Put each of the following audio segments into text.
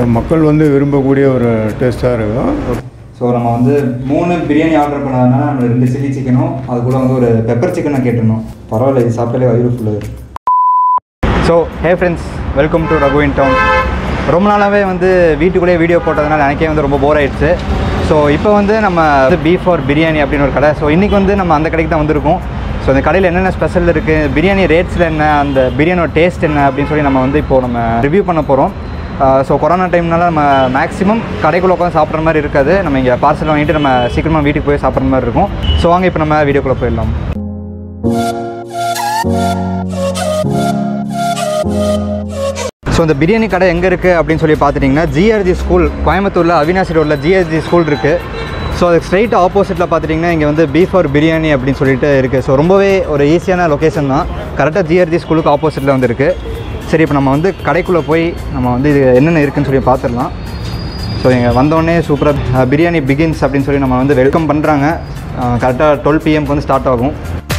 மக்கள் வந்து விரும்பக்கூடிய ஒரு டேஸ்ட்டாக இருக்கும் ஸோ நம்ம வந்து மூணு பிரியாணி ஆர்டர் பண்ணதுனால நம்ம ரெண்டு சில்லி சிக்கனும் அது கூட வந்து ஒரு பெப்பர் சிக்கனை கேட்டிருந்தோம் பரவாயில்ல இது சாப்பிட்டாலே வயிறு ஃபுல்லாக so hey friends welcome to Raghu in town ரொம்ப நாளாகவே வந்து வீட்டுக்குள்ளேயே வீடியோ போட்டதுனால எனக்கே வந்து ரொம்ப போர் ஆயிடுச்சு ஸோ இப்போ வந்து நம்ம வந்து பீஃப் ஆர் பிரியாணி அப்படின்னு ஒரு கடை ஸோ இன்றைக்கி வந்து நம்ம அந்த கடைக்கு தான் வந்திருக்கோம் ஸோ அந்த கடையில் என்னென்ன ஸ்பெஷல் இருக்குது பிரியாணி ரேட்ஸில் என்ன அந்த பிரியாணியோட டேஸ்ட் என்ன அப்படின்னு சொல்லி நம்ம வந்து இப்போது நம்ம ரிவ்யூ பண்ண போகிறோம் ஸோ கொரோனா டைம்னால நம்ம மேக்ஸிமம் கடைக்குள்ளே உட்காந்து சாப்பிட்ற மாதிரி இருக்காது நம்ம இங்கே பார்சல் வாங்கிட்டு நம்ம சீக்கிரமாக வீட்டுக்கு போய் சாப்பிட்ற மாதிரி இருக்கும் ஸோ வாங்க இப்போ நம்ம வீடியோக்குள்ளே போயிடலாம் ஸோ இந்த பிரியாணி கடை எங்கே இருக்குது அப்படின்னு சொல்லி பார்த்துட்டிங்கன்னா ஜிஆர்ஜி ஸ்கூல் கோயம்புத்தூரில் அவினாசி ரோட்டில் ஜிஆர்ஜி ஸ்கூல் இருக்குது ஸோ அதுக்கு ஸ்ட்ரைட் ஆப்போசிட்டில் பார்த்துட்டிங்கன்னா இங்கே வந்து பீஃப் ஆர் பிரியாணி அப்படின்னு சொல்லிட்டு இருக்குது ஸோ ரொம்பவே ஒரு ஈஸியான லொக்கேஷன் தான் கரெக்டாக ஜிஆர்ஜி ஸ்கூலுக்கு ஆப்போசிட்டில் வந்து இருக்குது சரி இப்போ நம்ம வந்து கடைக்குள்ளே போய் நம்ம வந்து இது என்னென்ன இருக்குன்னு சொல்லி பார்த்துடலாம் ஸோ இங்கே வந்தோடனே சூப்பராக பிரியாணி பிகின்ஸ் அப்படின்னு சொல்லி நம்ம வந்து வெல்கம் பண்ணுறாங்க கரெக்டாக டுவெல் பிஎம்க்கு வந்து ஸ்டார்ட் ஆகும்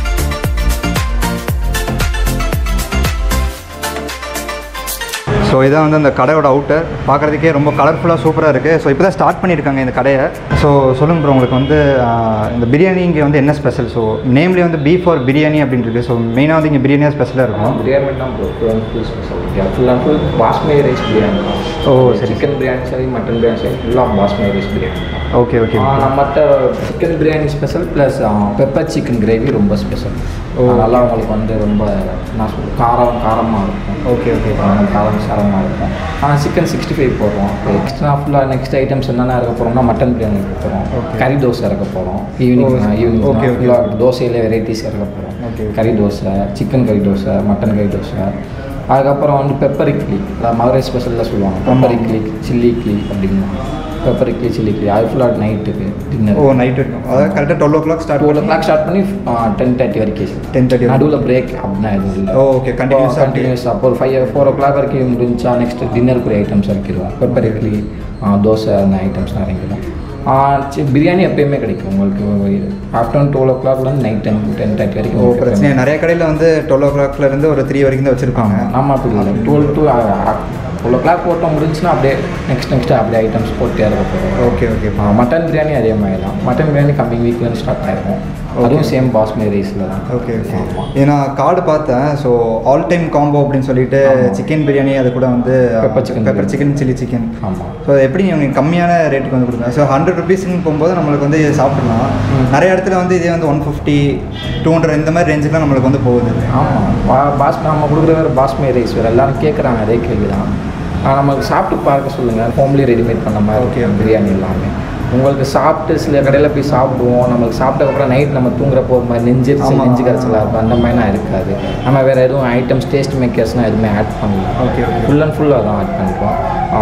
ஸோ இதான் வந்து அந்த கடையோட அவுட்டர் பார்க்குறதுக்கே ரொம்ப கலர்ஃபுல்லாக சூப்பராக இருக்குது ஸோ இப்போ தான் ஸ்டார்ட் பண்ணியிருக்காங்க இந்த கடையை ஸோ சொல்லுங்க ப்ரோ உங்களுக்கு வந்து ஆஹ், இந்த பிரியாணி இங்கே வந்து என்ன ஸ்பெஷல் ஸோ நேம்லேயே வந்து பீஃப் ஆர் பிரியாணி அப்படின்னு இருக்குது ஸோ மெயினாக வந்து இங்கே பிரியாணியாக ஸ்பெஷலாக இருக்கும் பிரியாணி தான் bro full and full special full and full basmati rice biryani தான் ஓ, சரி. சிக்கன் பிரியாணி சரி மட்டன் பிரியாணி சரி ஃபுல்லாக பாஸ்மதி ரைஸ் பிரியாணி தான் ஓகே ஓகே மற்ற chicken biryani special plus pepper chicken gravy ரொம்ப ஸ்பெஷல் நல்லா உங்களுக்கு வந்து ரொம்ப நான் சொல்ல காரம் காரமாக இருக்கும் ஓகே ஓகே காரம் காரம் சாரமாக இருக்கும் ஆனால் சிக்கன் சிக்ஸ்டி ஃபைவ் போடுறோம் எக்ஸ்ட்ரா ஃபுல்லாக நெக்ஸ்ட் ஐட்டம்ஸ் என்னென்ன இருக்க போகிறோம்னா மட்டன் பிரியாணி இருக்க போகிறோம் கறி தோசை இறக்க போகிறோம் ஈவினிங் ஈவினிங் okay, okay. ஃபுல்லாக தோசையிலே வெரைட்டிஸ் இறக்க போகிறோம் Okay, okay. கறி தோசை சிக்கன் கறி தோசை மட்டன் கறி தோசை அதுக்கப்புறம் வந்து பெப்பர் இட்லி அதாவது மதுரை ஸ்பெஷலில் சொல்லுவாங்க பெப்பர் இட்லி சில்லி இட்லி அப்படிங்குவாங்க பெப்பர் இட்லி சில்லி இட்லி அது ஃபுல்லாக நைட்டுக்கு டின்னர் ஓ நைட் இருக்கும் அதாவது கரெக்டாக twelve o'clock start two o'clock start பண்ணி டென் தேர்ட்டி வரைக்கும் 10:30 நடுவில் பிரேக் அப்படின்னா எதுவும் இல்லை ஓ ஓகே கண்டினியூஸாக கண்டினியூஸ் அப்போ ஒரு ஃபைவ் ஃபோர் ஓ கிளாக் வரைக்கும் முடிஞ்சா நெக்ஸ்ட் டின்னருக்குரிய ஐட்டம்ஸ் இறக்கிடுவோம் பெப்பர் இட்லி ஆ, தோசை அந்த ஐட்டம்ஸ்லாம் இறங்கிடும் ஆ, சி- பிரியாணி எப்பயுமே கிடைக்கும் உங்களுக்கு ஆஃப்டர்நூன் டுவெல் ஓ கிளாக்லேருந்து நைட் டென் டென் தேர்ட்டி ஓ வரைக்கும் உங்களுக்கு பிரச்சனை நிறைய கடையில் வந்து டுவெல் ஓ கிளாக்லேருந்து ஒரு த்ரீ வரைக்கும் தான் வச்சுருப்பாங்க நம்ம அப்படி இல்லை twelve to twelve o'clock போட்டோம் முடிஞ்சுன்னா அப்படியே நெக்ஸ்ட் நெக்ஸ்ட் அப்படியே ஐட்டம்ஸ் போட்டு இறக்க போகிறோம் ஓகே ஓகே மட்டன் பிரியாணி அதே மாதிரி தான் மட்டன் பிரியாணி கம்மிங் வீக்லேருந்து ஸ்டார்ட் ஆயிருக்கும் அதுவும் சேம் பாஸ்மதி ரைஸில் தான் ஓகே ஓகே ஏன்னா கார்டு பார்த்தேன் ஸோ ஆல் டைம் காம்போ அப்படின்னு சொல்லிட்டு சிக்கன் பிரியாணி அது கூட வந்து Pepper chicken pepper biryani. Chicken chilli chicken ஆமாம் ஸோ எப்படி நீங்கள் கம்மியான ரேட்டுக்கு வந்து கொடுங்க ஸோ ஹண்ட்ரட் ருபீஸ்னு போகும்போது நம்மளுக்கு வந்து இது சாப்பிடலாம் நிறைய இடத்துல வந்து இதே வந்து ஒன் ஃபிஃப்டி டூ ஹண்ட்ரட் இந்த மாதிரி ரேஞ்சுக்குலாம் நம்மளுக்கு வந்து போகுது ஆமாம் பா பாஸ் நம்ம கொடுக்குற வேறு பாஸ்மதி ரைஸ் வேறு எல்லாரும் கேட்குறாங்க அதே கேள்வி தான் நமக்கு சாப்பிட்டு பார்க்க சொல்லுங்கள் ஹோம்லி ரெடிமேட் பண்ண மாதிரி Okay, ஓகே பிரியாணி எல்லாமே உங்களுக்கு சாப்பிட்டு சில கடையில் போய் சாப்பிடுவோம் நம்மளுக்கு சாப்பிட்டதுக்கப்புறம் நைட் நம்ம தூங்குறப்போ ஒரு மாதிரி நெஞ்செரிச்சல் ஆமா. நெஞ்சு கரைச்சலாக இருக்கும் அந்த மாதிரிலாம் இருக்காது நம்ம வேறு எதுவும் ஐட்டம்ஸ் டேஸ்ட் மேக்கர்ஸ்லாம் எதுவுமே ஆட் பண்ணல Okay, okay. ஃபுல் அண்ட் ஃபுல்லாக தான் ஆட் பண்ணிட்டோம்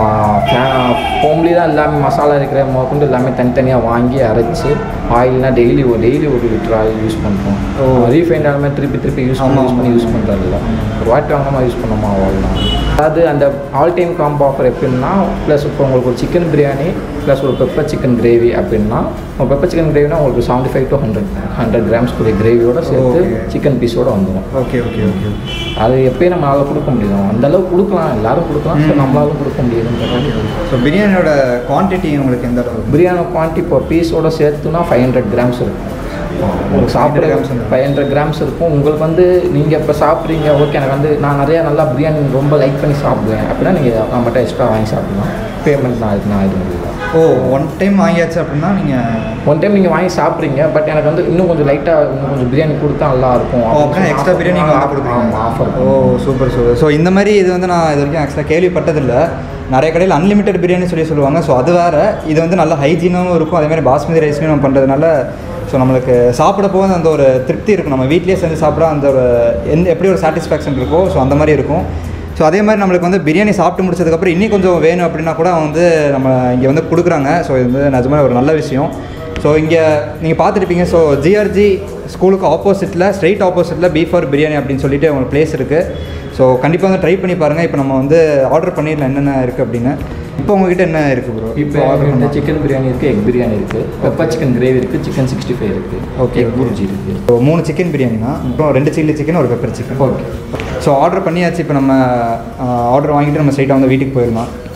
ஹோம்லி தான் எல்லாமே மசாலா இருக்கிற முதற்கொண்டு எல்லாமே தனித்தனியாக வாங்கி அரைச்சி ஆயில்னா டெய்லி ஒரு டெய்லி ஒரு லிட்டர் ஆயில் யூஸ் பண்ணுறோம் ரீஃபைண்ட் ஆயிலுமே திருப்பி திருப்பி யூஸ் பண்ணி யூஸ் பண்ணி யூஸ் பண்ணுறதில்ல ஒரு வாட்டி வாங்காமல் யூஸ் பண்ணோமா அவ்வளோதான் அதாவது அந்த ஆல் டைம் காம்போ ஆஃபர் எப்படின்னா ப்ளஸ் இப்போ உங்களுக்கு ஒரு சிக்கன் பிரியாணி ப்ளஸ் ஒரு பெப்பர் சிக்கன் கிரேவி அப்படின்னா ஒரு பெப்பர் சிக்கன் கிரேவினா உங்களுக்கு seventy five to hundred hundred grams கூடிய கிரேவியோட சேர்த்து Okay. சிக்கன் பீஸோட வந்துடும் ஓகே ஓகே ஓகே அது எப்பயும் நம்மளால கொடுக்க முடியும் அந்த அளவுக்கு கொடுக்கலாம் எல்லாரும் கொடுக்கலாம் ஸோ நம்மளாலும் கொடுக்க முடியுதுன்றது ஸோ பிரியாணியோட குவான்டிட்டி உங்களுக்கு எந்த அளவு பிரியாணி குவான்டிட்டி இப்போ பீஸோட சேர்த்துனா ஃபைவ் ஹண்ட்ரட் கிராம்ஸ் இருக்கும் உங்களுக்கு சாப்பிட்ற grams இருக்கும். ஃபைவ் ஹண்ட்ரட் கிராம்ஸ் இருக்கும் உங்களுக்கு வந்து நீங்கள் இப்போ சாப்பிட்றீங்க ஓகே எனக்கு வந்து நான் நிறையா நல்லா பிரியாணி ரொம்ப லைக் பண்ணி சாப்பிடுவேன் அப்படின்னா நீங்கள் நம்மகிட்ட எக்ஸ்ட்ரா வாங்கி சாப்பிடலாம் பேமெண்ட் நான் அதுக்கு நான் இது முடியல ஓ ஒன் டைம் வாங்கியாச்சு அப்படின்னா நீங்கள் ஒன் டைம் நீங்கள் வாங்கி சாப்பிட்றீங்க பட் எனக்கு வந்து இன்னும் கொஞ்சம் லைட்டாக இன்னும் கொஞ்சம் பிரியாணி கொடுத்தா நல்லா இருக்கும் ஓ அப்படின்னா எக்ஸ்ட்ரா பிரியாணி நீங்கள் வந்து கொடுக்குறீங்க offer oh super super so இந்த மாதிரி இது வந்து நான் இது வரைக்கும் ஆக்சுவலாக கேள்விப்பட்டதில்ல நிறைய கடையில் அன்லிமிட்டெட் பிரியாணி சொல்லி சொல்லுவாங்க ஸோ அது வேறு இது வந்து நல்ல ஹைஜீனாகவும் இருக்கும் அதே மாதிரி பாஸ்மதி ரைஸ்லையும் நம்ம பண்ணுறதுனால ஸோ நம்மளுக்கு சாப்பிட போது அந்த ஒரு திருப்தி இருக்கும் நம்ம வீட்லேயே செஞ்சு சாப்பிட அந்த ஒரு எந்த எப்படி ஒரு சாட்டிஸ்ஃபேக்ஷன் இருக்கோ ஸோ அந்த மாதிரி இருக்கும் ஸோ அதே மாதிரி நம்மளுக்கு வந்து பிரியாணி சாப்பிட்டு முடிச்சதுக்கப்புறம் இன்னும் கொஞ்சம் வேணும் அப்படின்னா கூட வந்து நம்ம இங்கே வந்து கொடுக்குறாங்க ஸோ இது வந்து நிஜமாக ஒரு நல்ல விஷயம் ஸோ இங்கே நீங்கள் பார்த்துருப்பீங்க ஸோ ஜிஆர்ஜி ஸ்கூலுக்கு ஆப்போசிட்டில் ஸ்ட்ரைட் ஆப்போசிட்டில் பீஃப் ஆர் பிரியாணி அப்படின்னு சொல்லிட்டு உங்களுக்கு பிளேஸ் இருக்குது ஸோ கண்டிப்பாக வந்து ட்ரை பண்ணி பாருங்கள் இப்போ நம்ம வந்து ஆர்டர் பண்ணிடலாம் என்னென்ன இருக்குது அப்படின்னு இப்போ உங்ககிட்ட என்ன இருக்குது ப்ரோ இப்போ இந்த சிக்கன் பிரியாணி இருக்குது எக் பிரியாணி இருக்குது பெப்பர் சிக்கன் கிரேவி இருக்குது சிக்கன் சிக்ஸ்டி ஃபைவ் இருக்குது Okay, எக் okay. புர்ஜி இருக்குது ஸோ மூணு சிக்கன் பிரியாணினா அப்புறம் ரெண்டு சில்லி சிக்கன் ஒரு pepper chicken okay so order பண்ணியாச்சு இப்போ நம்ம ஆர்டர் வாங்கிட்டு நம்ம ஸ்ட்ரைட்டாக வந்து வீட்டுக்கு போயிடலாம் ஸோ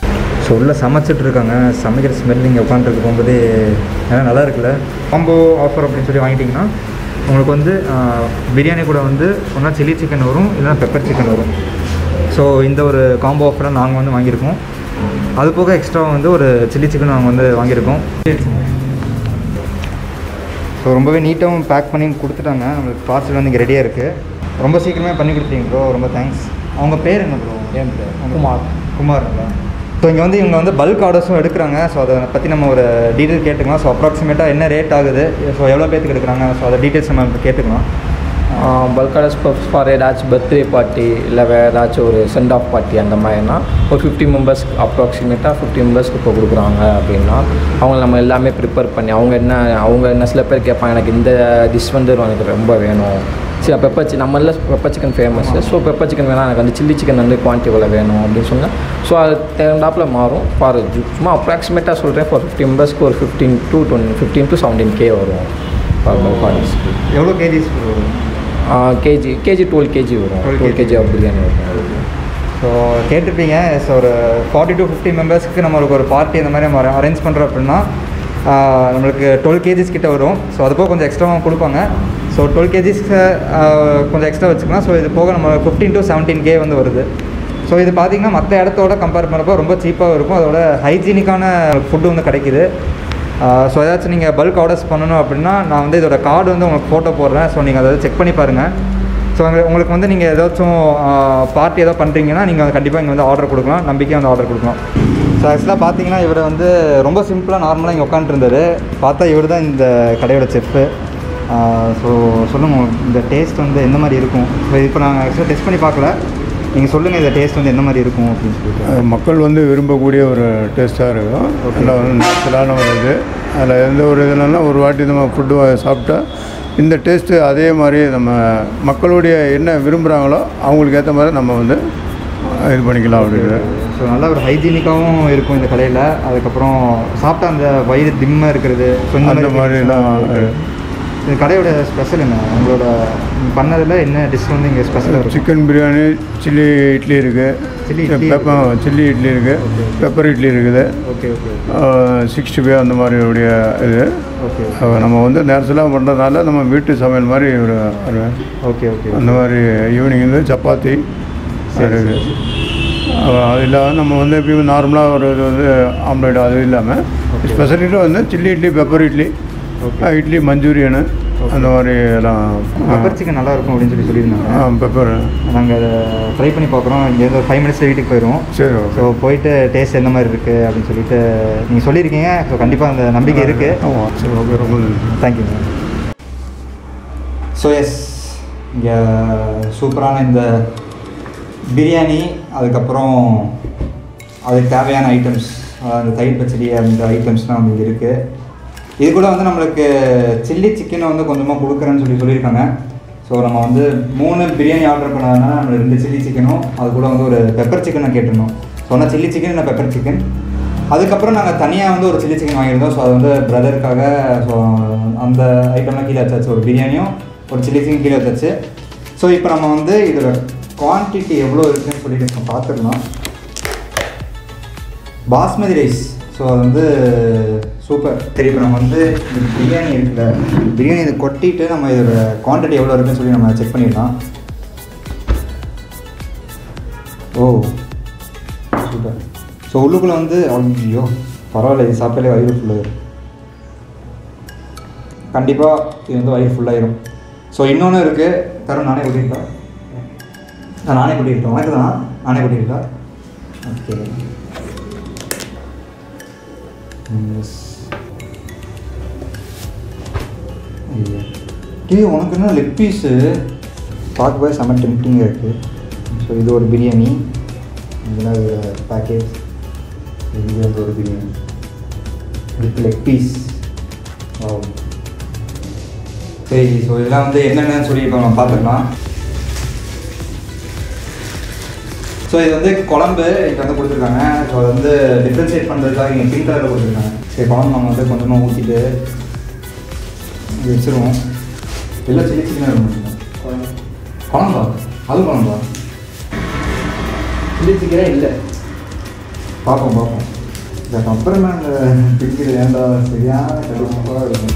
ஸோ உள்ளே சமைச்சிட்டு இருக்காங்க சமைக்கிற ஸ்மெல் இங்கே உட்காந்துருக்கு போகும்போது ஏன்னா நல்லா இருக்குல்ல காம்போ ஆஃபர் அப்படின்னு சொல்லி வாங்கிட்டிங்கன்னா உங்களுக்கு வந்து ஆஹ், பிரியாணி கூட வந்து ஒன்றா சில்லி சிக்கன் வரும் இல்லைன்னா பெப்பர் சிக்கன் வரும் ஸோ இந்த ஒரு காம்போ ஆஃபரை நாங்கள் வந்து வாங்கியிருக்கோம் அது போக எக்ஸ்ட்ரா வந்து ஒரு சில்லி சிக்கன் நாங்கள் வந்து வாங்கியிருக்கோம் ஸோ ரொம்பவே நீட்டாகவும் பேக் பண்ணி கொடுத்துட்டாங்க நம்மளுக்கு பார்சல் வந்து இங்கே ரெடியாக இருக்குது ரொம்ப சீக்கிரமே பண்ணி கொடுத்தீங்க ப்ரோ ரொம்ப தேங்க்ஸ் அவங்க பேர் என்ன ப்ரோ என் பேர் குமார் குமாருங்களா ஸோ இங்கே வந்து இவங்க வந்து பல்க் ஆர்டர்ஸும் எடுக்கிறாங்க ஸோ அதை பற்றி நம்ம ஒரு டீட்டெயில் கேட்டுக்கலாம் ஸோ அப்ராக்சிமேட்டாக என்ன ரேட் ஆகுது ஸோ எவ்வளோ பேத்துக்கு எடுக்கிறாங்க ஸோ அதை டீட்டெயில்ஸ் நம்ம இப்ப கேட்டுக்கலாம் பல்க் ஆர்டர்ஸ் ஃபார் ஏதாச்சும் பர்த்டே பார்ட்டி இல்லை வேறு ஏதாச்சும் ஒரு சென்ட் ஆஃப் பார்ட்டி அந்த மாதிரினா ஒரு ஃபிஃப்டி மெம்பர்ஸ் அப்ராக்சிமேட்டாக ஃபிஃப்டி மெம்பர்ஸ்க்கு இப்போ கொடுக்குறாங்க அப்படின்னா அவங்க நம்ம எல்லாமே ப்ரிப்பேர் பண்ணி அவங்க என்ன அவங்க என்ன சில பேர் கேட்பாங்க எனக்கு இந்த டிஷ் வந்து எனக்கு ரொம்ப வேணும் சரி பெப்பர் சி நம்மள pepper chicken famous so pepper chicken வேணாம் எனக்கு வந்து சில்லி சிக்கன் வந்து குவான்டிட்டி இவ்வளோ வேணும் அப்படின்னு சொன்னால் ஸோ அது தேர்ந்தாப்பில் மாறும் ஃபார் சும்மா அப்ராக்சிமேட்டாக சொல்கிறேன் ஃபார் ஃபிஃப்டி மெம்பர்ஸ்க்கு ஒரு fifteen to twenty fifteen to seventeen K வரும் ஃபார் பல்க் ஆர்டர்ஸ்க்கு எவ்வளோ KGs KG KG twelve KG வரும் 12 டுவெல் கேஜி ஆஃப் பிரியாணி வரும் ஸோ கேட்டிருப்பீங்க ஸோ ஒரு ஃபார்ட்டி டு ஃபிஃப்டி மெம்பர்ஸ்க்கு நம்மளுக்கு ஒரு பார்ட்டி அந்த மாதிரி நம்ம அரேஞ்ச் பண்ணுறோம் அப்படின்னா ஆஹ், நம்மளுக்கு டுவெல் கேஜிஸ் கிட்ட வரும் ஸோ அது போக கொஞ்சம் எக்ஸ்ட்ராவும் கொடுப்பாங்க ஸோ டுவெல் கேஜிஸ்க்கு கொஞ்சம் எக்ஸ்ட்ரா வச்சுக்கலாம் ஸோ இது போக நம்ம ஃபிஃப்டீன் டு செவன்டீன் கே வந்து வருது ஸோ இது பார்த்தீங்கன்னா மற்ற இடத்தோட கம்பேர் பண்ணுறப்போ ரொம்ப சீப்பாக இருக்கும் அதோட ஹைஜீனிக்கான ஃபுட்டு வந்து கிடைக்குது ஸோ ஏதாச்சும் நீங்கள் பல்க் ஆர்டர்ஸ் பண்ணணும் அப்படின்னா நான் வந்து இதோட கார்டு வந்து உங்களுக்கு ஃபோட்டோ போடுறேன் ஸோ நீங்கள் அதை செக் பண்ணி பாருங்கள் ஸோ உங்களுக்கு உங்களுக்கு வந்து நீங்கள் ஏதாச்சும் பார்ட்டி ஏதோ பண்ணுறீங்கன்னா நீங்கள் கண்டிப்பாக இங்கே வந்து ஆர்டர் கொடுக்கலாம் நம்பிக்கையாக வந்து ஆர்டர் கொடுக்கலாம் ஸோ ஆக்சுவலாக பார்த்தீங்கன்னா இவர் வந்து ரொம்ப சிம்பிளாக நார்மலாக இங்கே உட்காந்துருந்தாரு பார்த்தா இவர் தான் இந்த கடையோட செஃப்பு ஸோ சொல்லுங்கள் இந்த டேஸ்ட் வந்து எந்த மாதிரி இருக்கும் ஸோ இப்போ நாங்கள் ஆக்சுவலாக டெஸ்ட் பண்ணி பார்க்கல நீங்கள் சொல்லுங்கள் இந்த டேஸ்ட் வந்து எந்த மாதிரி இருக்கும் அப்படின்னு சொல்லிட்டு அது மக்கள் வந்து விரும்பக்கூடிய ஒரு டேஸ்ட்டாக இருக்கும் நல்லா வந்து நேச்சுரலான ஒரு இது அதில் எந்த ஒரு இதுலன்னா ஒரு வாட்டி நம்ம ஃபுட்டு சாப்பிட்டா இந்த டேஸ்ட்டு அதே மாதிரி நம்ம மக்களுடைய என்ன விரும்புகிறாங்களோ அவங்களுக்கு ஏற்ற மாதிரி நம்ம வந்து இது பண்ணிக்கலாம் அப்படின்னு ஸோ நல்ல ஒரு ஹைஜீனிக்காகவும் இருக்கும் இந்த கடையில் அதுக்கப்புறம் சாப்பிட்டா அந்த வயிறு திம்மாக இருக்கிறது ஸோ அந்த மாதிரிலாம் இந்த கடையோட ஸ்பெஷல் என்ன உங்களோட பண்ணதில் என்ன டிஷ் வந்து இங்கே ஸ்பெஷலாக இருக்கும் chicken biryani chilli idli chilli இருக்குது இட்லி பெப்பர் சில்லி இட்லி இருக்குது பெப்பர் இட்லி இருக்குது ஓகே ஓகே சிக்ஸ்டி ஃபைவ் அந்த மாதிரி உடைய இது ஓகே அஹ் நம்ம வந்து நேரத்தில் பண்ணுறதுனால நம்ம வீட்டு சமையல் மாதிரி ஒரு ஒரு ஓகே ஓகே அந்த மாதிரி ஈவினிங் வந்து சப்பாத்தி இருக்குது அது இல்லாமல் நம்ம வந்து எப்பயும் நார்மலாக ஒரு இது வந்து ஆம்லேட் அது இல்லாமல் ஸ்பெஷலிட்டி வந்து சில்லி இட்லி பெப்பர் இட்லி அஹ் இட்லி மஞ்சூரியனு அந்த மாதிரி எல்லாம் பெப்பர் சிக்கன் நல்லா இருக்கும் அப்படின்னு சொல்லி சொல்லியிருந்தாங்க பெப்பர் நாங்கள் அதை ட்ரை பண்ணி பார்க்குறோம் இங்கேருந்து ஒரு ஃபைவ் மினிட்ஸில் வீட்டுக்கு போயிடுவோம் சரி ஓகே ஸோ போயிட்டு டேஸ்ட் எந்த மாதிரி இருக்குது அப்படின்னு சொல்லிட்டு நீங்கள் சொல்லியிருக்கீங்க ஸோ கண்டிப்பாக அந்த நம்பிக்கை இருக்குது ஆமாம் சரி ஓகே ரொம்ப நன்றி தேங்க்யூ ஸோ எஸ் இங்கே சூப்பரான இந்த பிரியாணி அதுக்கப்புறம் அதுக்கு தேவையான ஐட்டம்ஸ் அந்த தயிர் பச்சடி அந்த ஐட்டம்ஸ்லாம் இங்கே இருக்குது இது கூட வந்து நம்மளுக்கு சில்லி சிக்கனை வந்து கொஞ்சமாக கொடுக்குறேன்னு சொல்லி சொல்லியிருக்காங்க ஸோ நம்ம வந்து மூணு பிரியாணி ஆர்டர் பண்ணாங்கன்னா நம்ம ரெண்டு சில்லி சிக்கனும் அது கூட வந்து ஒரு பெப்பர் சிக்கனை கேட்டிருந்தோம் சொன்ன சில்லி சிக்கன் இல்லை பெப்பர் சிக்கன் அதுக்கப்புறம் நாங்கள் தனியாக வந்து ஒரு சில்லி சிக்கன் வாங்கியிருந்தோம் ஸோ அது வந்து பிரதருக்காக ஸோ அந்த ஐட்டம்லாம் கீழே வச்சாச்சு ஒரு பிரியாணியும் ஒரு சில்லி சிக்கன் கீழே வச்சாச்சு ஸோ இப்போ நம்ம வந்து இதோட குவான்டிட்டி எவ்வளோ இருக்குன்னு சொல்லிட்டு நம்ம பார்த்துக்கலாம் பாஸ்மதி ரைஸ் ஸோ அது வந்து சூப்பர் சரி இப்போ நம்ம வந்து இந்த பிரியாணி இருக்குல்ல பிரியாணி இதை கொட்டிட்டு நம்ம இதோட குவான்டிட்டி எவ்வளோ இருக்குன்னு சொல்லி நம்ம செக் பண்ணிடலாம் ஓ சூப்பர் ஸோ உள்ளுக்குள்ளே வந்து ஐயோ பரவாயில்ல இது சாப்பிட்டாலே வயிறு ஃபுல்லாயிரும் கண்டிப்பாக இது வந்து வயிறு ஃபுல்லாயிரும் ஸோ இன்னொன்று இருக்குது தரும் நானே கொட்டிருக்கா நான் நானே கொட்டிருக்கேன் உனக்கு தான் நானே கொட்டிருக்கா ஓகே எஸ் டீ உனக்கு என்ன லெக் பீஸு பார்க்கவே செம்ம டெம்டிங்காக இருக்குது ஸோ இது ஒரு பிரியாணி இதெல்லாம் பேக்கேஜ் இது வந்து ஒரு பிரியாணி வித் லெக் பீஸ் சரி ஸோ இதெல்லாம் வந்து என்னென்னு சொல்லி இப்போ நம்ம பார்த்துக்கலாம் ஸோ இது வந்து குழம்பு இங்கே வந்து கொடுத்துருக்காங்க ஸோ அது வந்து டிஃப்ரென்ஷியேட் பண்ணுறதுக்காக இங்கே பிங்க் கலரில் கொடுத்துருக்காங்க சரி குழம்பு நம்ம வந்து கொஞ்சமாக ஊற்றிட்டு இது வச்சுருவோம் எல்லாம் சில்லி சிக்கனாக இருக்கும் குழம்பா அது குழம்பா சில்லி சிக்கனே இல்லை பார்ப்போம் பார்ப்போம் இந்த அப்புறம் அந்த பிடிக்கிறது ஏன்டா சரியான கடுப்பாக இருக்கும்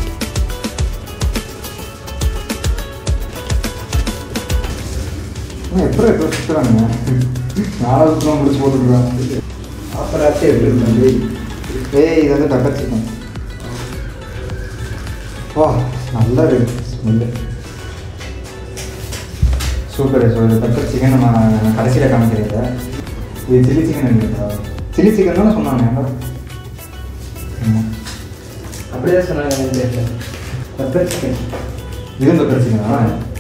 ஆனால் எப்படி எப்போ சுற்றுறாங்க நாலாவது சுத்தம் முடிச்சு போட்டுருக்காங்க அப்புறம் எப்படி இருக்கு ஏய் இது வந்து பெப்பர் சிக்கன் வா நல்லா இருக்கு ஸ்மெல்லு சூப்பர் ஸோ இது பெப்பர் சிக்கன் நம்ம கடைசியில் காமிக்கிறீங்க இது சில்லி சிக்கன் இருக்குங்களா சில்லி சிக்கன் தானே சொன்னாங்க ஆமாம் அப்படியே சொன்னாங்க பெப்பர் சிக்கன் இதுவும் பெப்பர் சிக்கனா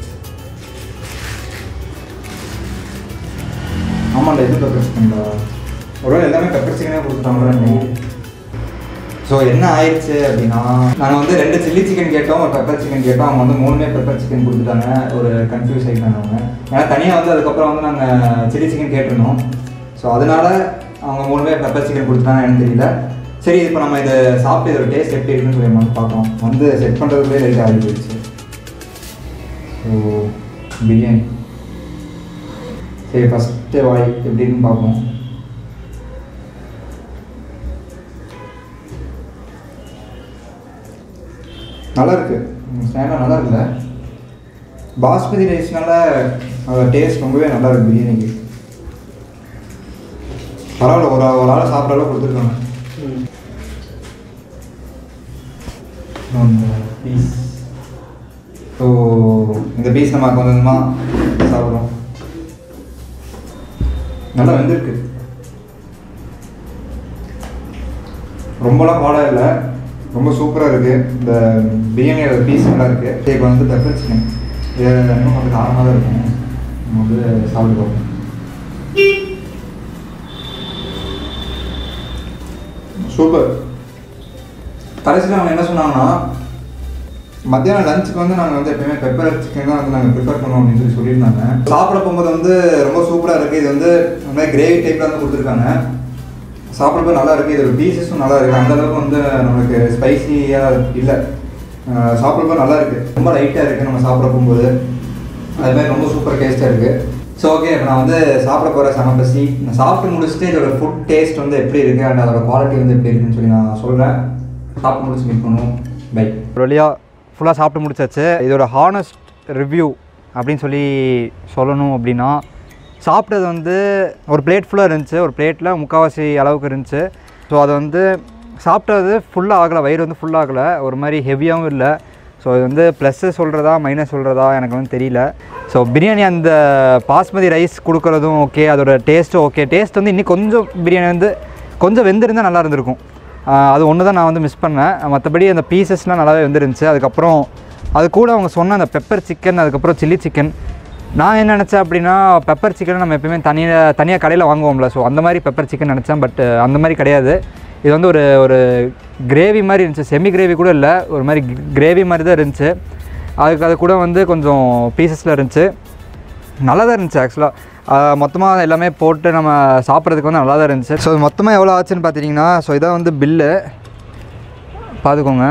ஆமாண்டா இது பெப்பர் சிக்கன்டா ஒருவேளை எல்லாமே பெப்பர் சிக்கனே கொடுத்துட்டாங்களா ஸோ என்ன ஆயிடுச்சு அப்படின்னா நாங்கள் வந்து ரெண்டு சில்லி சிக்கன் கேட்டோம் ஒரு பெப்பர் சிக்கன் கேட்டோம் அவங்க வந்து மூணுமே பெப்பர் சிக்கன் கொடுத்துட்டாங்க ஒரு கன்ஃபியூஸ் ஆகிட்டாங்க அவங்க ஏன்னா தனியாக வந்து அதுக்கப்புறம் வந்து நாங்கள் சில்லி சிக்கன் கேட்டிருந்தோம் ஸோ அதனால அவங்க மூணுமே பெப்பர் சிக்கன் கொடுத்துட்டாங்க எனக்கு தெரியல சரி இப்போ நம்ம இதை சாப்பிட்டு இதோட டேஸ்ட் எப்படி இருக்குன்னு சொல்லி நம்ம பார்க்கலாம் வந்து செட் பண்ணுறதுக்குள்ளே லேட் ஆகி போயிடுச்சு ஸோ பிரியாணி சரி ஃபஸ்ட்டு வாய் எப்படின்னு பார்ப்போம் நல்லா இருக்கு ஸ்டாண்டாக நல்லா இருக்குல்ல பாஸ்மதி ரைஸ்னால அதோட டேஸ்ட் ரொம்பவே நல்லா இருக்கு பிரியாணிக்கு பரவாயில்ல ஒரு ஒரு ஆள் சாப்பிட்ற அளவு கொடுத்துருக்காங்க பீஸ் ஸோ இந்த பீஸ் நம்ம கொஞ்சம் கொஞ்சமாக சாப்பிட்றோம் நல்லா வெந்திருக்கு ரொம்பலாம் பாடம் இல்லை ரொம்ப சூப்பராக இருக்குது இந்த பிரியாணியோட பீஸ் நல்லா இருக்குது இப்போ வந்து பெப்பர் சிக்கன் இது இன்னும் கொஞ்சம் காரமாக தான் இருக்கும் நம்ம வந்து சாப்பிட்டு பார்ப்போம் சூப்பர் கடைசியில் அவங்க என்ன சொன்னாங்கன்னா மத்தியானம் லஞ்சுக்கு வந்து நாங்கள் வந்து எப்பயுமே பெப்பர் சிக்கன் தான் வந்து நாங்கள் ப்ரிஃபர் பண்ணுவோம் அப்படின்னு சொல்லி சொல்லியிருந்தாங்க சாப்பிட போகும்போது வந்து ரொம்ப சூப்பராக இருக்குது இது வந்து இந்த மாதிரி கிரேவி டைப்பில் வந்து கொடுத்துருக்காங்க சாப்பிட்றப்ப நல்லா இருக்குது இதோட பீசஸும் நல்லா இருக்குது அந்த அளவுக்கு வந்து நம்மளுக்கு ஸ்பைசியாக இல்லை சாப்பிட்றப்ப நல்லா இருக்குது ரொம்ப லைட்டாக இருக்குது நம்ம சாப்பிட போகும்போது அது மாதிரி ரொம்ப சூப்பர் டேஸ்ட்டாக இருக்குது ஸோ ஓகே இப்போ நான் வந்து சாப்பிட போகிற செம பசி நான் சாப்பிட்டு முடிச்சுட்டு இதோட ஃபுட் டேஸ்ட் வந்து எப்படி இருக்குது அண்ட் அதோட குவாலிட்டி வந்து எப்படி இருக்குன்னு சொல்லி நான் சொல்கிறேன் சாப்பிட்டு முடிச்சு மீட் பண்ணுவோம் பை ஒரு வழியாக ஃபுல்லாக சாப்பிட்டு முடிச்சாச்சு இதோட ஹானஸ்ட் ரிவ்யூ அப்படின்னு சொல்லி சொல்லணும் அப்படின்னா சாப்பிட்டது வந்து ஒரு பிளேட் ஃபுல்லாக இருந்துச்சு ஒரு பிளேட்டில் முக்கால்வாசி அளவுக்கு இருந்துச்சு ஸோ அது வந்து சாப்பிட்டது ஃபுல்லாக ஆகலை வயிறு வந்து ஃபுல்லாக ஆகலை ஒரு மாதிரி ஹெவியாகவும் இல்லை ஸோ இது வந்து ப்ளஸ்ஸு சொல்கிறதா மைனஸ் சொல்கிறதா எனக்கு வந்து தெரியல ஸோ பிரியாணி அந்த பாஸ்மதி ரைஸ் கொடுக்குறதும் ஓகே அதோட டேஸ்ட்டும் ஓகே டேஸ்ட் வந்து இன்னும் கொஞ்சம் பிரியாணி வந்து கொஞ்சம் வெந்திருந்தால் நல்லா இருந்திருக்கும் ஆஹ் அது ஒன்று தான் நான் வந்து மிஸ் பண்ணேன் மற்றபடி அந்த பீசஸ்லாம் நல்லாவே வந்துருந்துச்சு அதுக்கப்புறம் அது கூட அவங்க சொன்ன அந்த பெப்பர் சிக்கன் அதுக்கப்புறம் சில்லி சிக்கன் நான் என்ன நினச்சேன் அப்படின்னா பெப்பர் சிக்கன் நம்ம எப்பயுமே தனியாக தனியாக கடையில் வாங்குவோம்ல ஸோ அந்த மாதிரி பெப்பர் சிக்கன் நினச்சேன் பட் அந்த மாதிரி கிடையாது இது வந்து ஒரு ஒரு கிரேவி மாதிரி இருந்துச்சு செமி கிரேவி கூட இல்லை ஒரு மாதிரி கிரேவி மாதிரி தான் இருந்துச்சு அதுக்கு அது கூட வந்து கொஞ்சம் பீசஸில் இருந்துச்சு நல்லா தான் இருந்துச்சு ஆக்சுவலாக மொத்தமாக எல்லாமே போட்டு நம்ம சாப்பிட்றதுக்கு வந்து நல்லா தான் இருந்துச்சு ஸோ மொத்தமாக எவ்வளோ ஆச்சுன்னு பார்த்துட்டிங்கன்னா ஸோ இதான் வந்து பில்லு பார்த்துக்கோங்க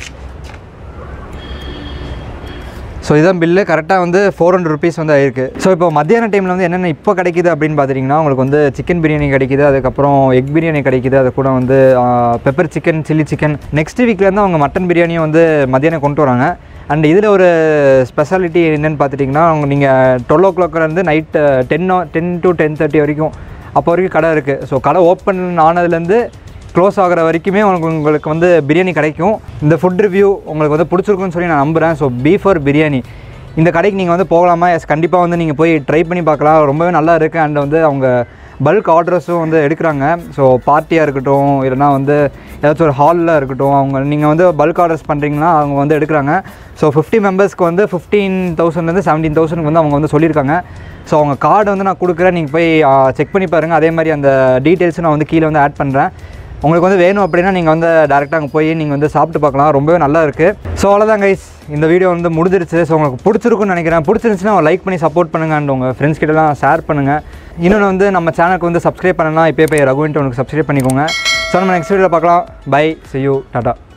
ஸோ இதான் பில்லு கரெக்டாக வந்து ஃபோர் ஹண்ட்ரட் ருபீஸ் வந்து ஆயிருக்கு ஸோ இப்போ மத்தியான டைமில் வந்து என்னென்ன இப்போ கிடைக்குது அப்படின்னு பார்த்துட்டிங்கன்னா உங்களுக்கு வந்து சிக்கன் பிரியாணி கிடைக்குது அதுக்கப்புறம் எக் பிரியாணி கிடைக்குது அது கூட வந்து pepper chicken chilli chicken next வீக்லேருந்து அவங்க மட்டன் பிரியாணியும் வந்து மத்தியானம் கொண்டு வராங்க அண்ட் இதில் ஒரு ஸ்பெஷாலிட்டி என்னென்னு பார்த்துட்டிங்கன்னா அவங்க நீங்கள் டுவெல் ஓ கிளாக்லேருந்து night ten ten to ten thirty வரைக்கும் அப்போ வரைக்கும் கடை இருக்குது ஸோ கடை ஓப்பன் ஆனதுலேருந்து க்ளோஸ் ஆகிற வரைக்குமே உங்களுக்கு உங்களுக்கு வந்து பிரியாணி கிடைக்கும் இந்த ஃபுட் ரிவ்யூ உங்களுக்கு வந்து பிடிச்சிருக்குன்னு சொல்லி நான் நம்புகிறேன் ஸோ பீஃப் ஆர் பிரியாணி இந்த கடைக்கு நீங்கள் வந்து போகலாமா எஸ் கண்டிப்பாக வந்து நீங்கள் போய் ட்ரை பண்ணி பார்க்கலாம் ரொம்பவே நல்லா இருக்குது அண்ட் வந்து அவங்க பல்க் ஆர்டர்ஸும் வந்து எடுக்கிறாங்க ஸோ பார்ட்டியாக இருக்கட்டும் இல்லைனா வந்து ஏதாச்சும் ஒரு ஹாலில் இருக்கட்டும் அவங்க நீங்கள் வந்து பல்க் ஆர்டர்ஸ் பண்ணுறீங்கன்னா அவங்க வந்து எடுக்கிறாங்க ஸோ ஃபிஃப்டி மெம்பர்ஸ்க்கு வந்து ஃபிஃப்டீன் தௌசண்ட்லேருந்து செவன்டீன் தௌசண்ட்க்கு வந்து அவங்க வந்து சொல்லியிருக்காங்க ஸோ அவங்க கார்டு வந்து நான் கொடுக்குறேன் நீங்கள் போய் செக் பண்ணி பாருங்கள் அதே மாதிரி அந்த டீட்டெயில்ஸும் நான் வந்து கீழே வந்து ஆட் பண்ணுறேன் உங்களுக்கு வந்து வேணும் அப்படின்னா நீங்கள் வந்து டேரெக்டாக அங்கே போய் நீங்கள் வந்து சாப்பிட்டு பார்க்கலாம் ரொம்பவே நல்லா இருக்குது ஸோ அவ்வளோதான் கைஸ் இந்த வீடியோ வந்து முடிஞ்சிருச்சு ஸோ உங்களுக்கு பிடிச்சிருக்குன்னு நினைக்கிறேன் பிடிச்சிருந்துச்சுன்னா லைக் பண்ணி சப்போர்ட் பண்ணுங்க அண்ட் உங்கள் ஃப்ரெண்ட்ஸ் கிட்டலாம் ஷேர் பண்ணுங்கள் இன்னொன்று வந்து நம்ம சேனலுக்கு வந்து சப்ஸ்கிரைப் பண்ணலாம் இப்போ போய் ரகுவின்ட்டு உனக்கு சப்ஸ்கிரைப் பண்ணிக்கோங்க ஸோ நம்ம நெக்ஸ்ட் வீடியோவில் பார்க்கலாம் பை see you டாட்டா